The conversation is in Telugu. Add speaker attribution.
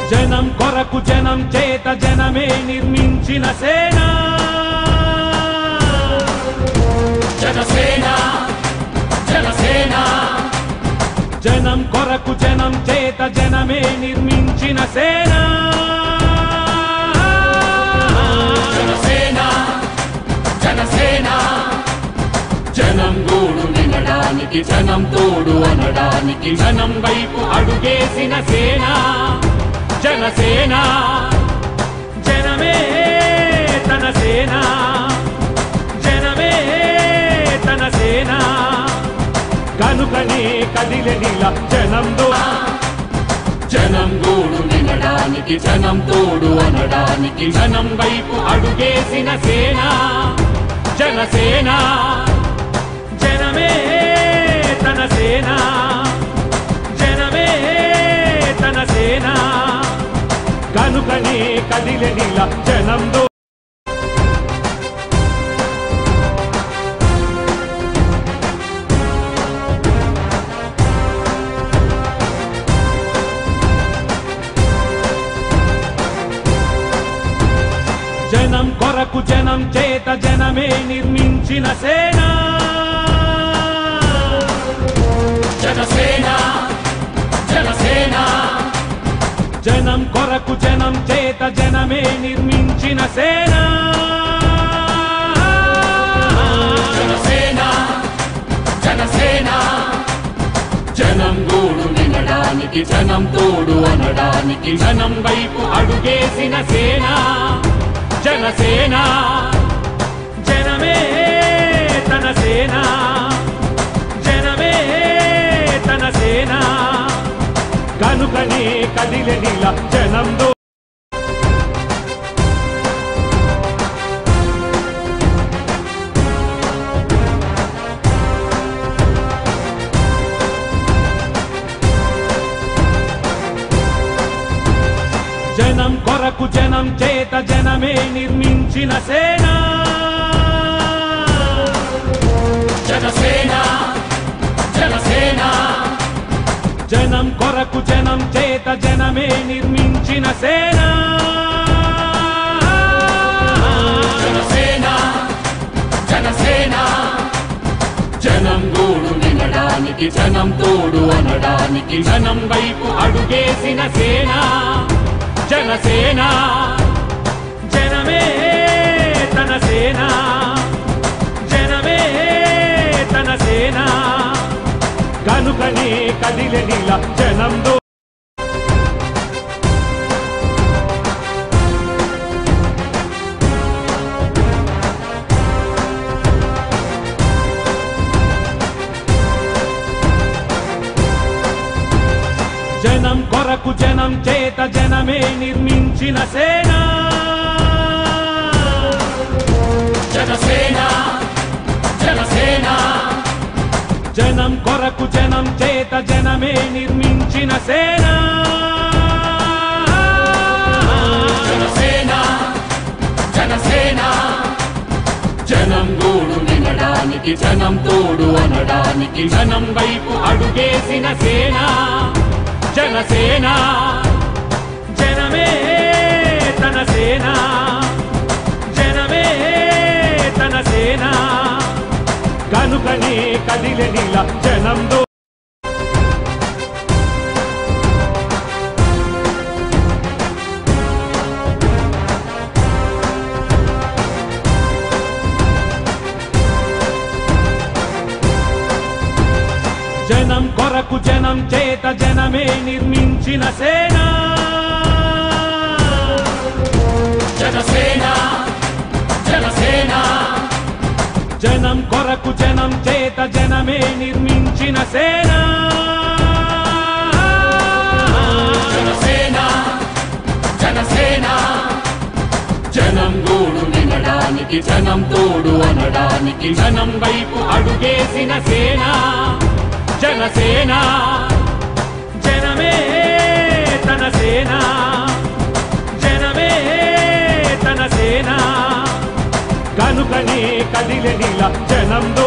Speaker 1: జనం కొరకు జనం చేత జనమే నిర్మించిన సేన
Speaker 2: జనసేన జనసేన
Speaker 1: జనం కొరకు జనం చేత జనమే నిర్మించిన సేన
Speaker 2: జనసేన జనసేన జనం గూడు వినడానికి జనం తోడు అనడానికి
Speaker 1: జనం వైపు అడుగేసిన సేన జనసేన జనమే తన సేన జనమే తన సేన కనుకనే కదిలెనిలా జనంలో
Speaker 2: జనం గూడు వినడానికి జనం తోడు అనడానికి
Speaker 1: జనం వైపు అడుగేసిన సేన జనసేన జనమే తన సేన జనమే తన సేన కనుకనే కదిలెనిలా జనంలో జనం కొరకు జనం చేత జనమే నిర్మించిన సేన
Speaker 2: జనసేన జనసేన
Speaker 1: జనం కొరకు జనం చేత జనమే నిర్మించిన సేన
Speaker 2: జనసేన జనసేన జనం గూడు వినడానికి జనం తోడు అనడానికి
Speaker 1: జనం వైపు అడుగేసిన సేన జనసేన జనమే తన సేన జనమే తన సేన కనుకనే కదిలెనిలా జనంలో జనం కొరకు జనం చేత జనమే నిర్మించిన సేన
Speaker 2: జనసేన జనసేన
Speaker 1: జనం కొరకు జనం చేత జనమే నిర్మించిన సేన
Speaker 2: జనసేన జనసేన జనం గూడు వినడానికి జనం తోడు అనడానికి
Speaker 1: జనం వైపు అడుగేసిన సేన జనసేన జనమే తన సేన జనమే తన సేన కనుకనే కదిలెనిలా జనంలో జనం కొరకు జనం చేత జనమే నిర్మించిన సేన
Speaker 2: జనసేన జనసేన
Speaker 1: జనం కొరకు జనం చేత జనమే నిర్మించిన సేన
Speaker 2: జనసేన జనసేన జనం గూడు వినడానికి జనం తోడు అనడానికి
Speaker 1: జనం వైపు అడుగేసిన సేన జనసేన జనమే తన సేన జనమే తన సేన కనుకనే కదిలెనిలా జనంలో జనం కొరకు జనం చేత జనమే నిర్మించిన సేన
Speaker 2: జనసేన జనసేన
Speaker 1: జనం కొరకు జనం చేత జనమే నిర్మించిన సేన
Speaker 2: జనసేన జనసేన జనం గూడు వినడానికి జనం తోడు అనడానికి
Speaker 1: జనం వైపు అడుగేసిన సేన జనసేన జనమే తన సేన జనమే తన సేన కనుకనే కదిలెనిలా జనంలో